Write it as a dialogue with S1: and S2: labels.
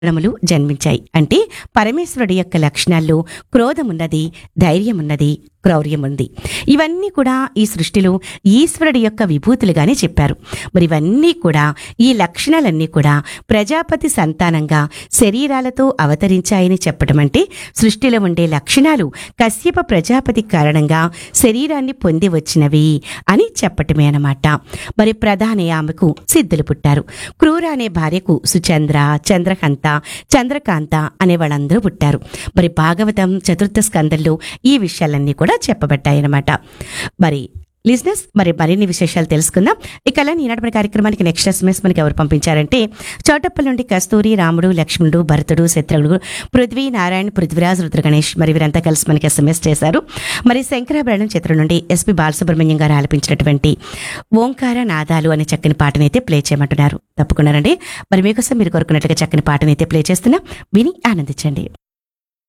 S1: గుణములు జన్మించాయి అంటే పరమేశ్వరుడి యొక్క లక్షణాల్లో క్రోధమున్నది ధైర్యమున్నది క్రౌర్యముంది ఇవన్నీ కూడా ఈ సృష్టిలో ఈశ్వరుడి యొక్క విభూతులుగానే చెప్పారు మరి ఇవన్నీ కూడా ఈ లక్షణాలన్నీ కూడా ప్రజాపతి సంతానంగా శరీరాలతో అవతరించాయని చెప్పడం అంటే సృష్టిలో ఉండే లక్షణాలు కశ్యప ప్రజాపతి కారణంగా శరీరాన్ని పొంది వచ్చినవి అని చెప్పటమే అన్నమాట మరి ప్రధాని ఆమెకు సిద్ధులు పుట్టారు క్రూర అనే భార్యకు సుచంద్ర చంద్రకాంత చంద్రకాంత అనే వాళ్ళందరూ పుట్టారు మరి భాగవతం చతుర్థ స్కందంలో ఈ విషయాలన్నీ కూడా చెప్పబడ్డాయన్నమాట మరి లిజినెస్ మరి మరిన్ని విశేషాలు తెలుసుకుందాం ఇక అలా ఈనాటి మన కార్యక్రమానికి నెక్స్ట్ ఎస్ఎంఎస్ మనకి ఎవరు పంపించారంటే చోటప్పల్ నుండి కస్తూరి రాముడు లక్ష్మణుడు భరతుడు శత్రుఘ్నుడు పృథ్వీ నారాయణ పృథ్వీరాజ్ రుద్ర గణేష్ మరి వీరంతా కలిసి మనకి ఎస్ఎంఎస్ చేశారు మరి శంకరాభరణం చిత్రం నుండి ఎస్పి బాలసుబ్రహ్మణ్యం గారు ఆలపించినటువంటి ఓంకార నాదాలు అనే చక్కని పాటనైతే ప్లే చేయమంటున్నారు తప్పకుండా రండి మరి మీకోసం మీరు కోరుకున్నట్లుగా చక్కని పాటనైతే ప్లే చేస్తున్నా విని ఆనందించండి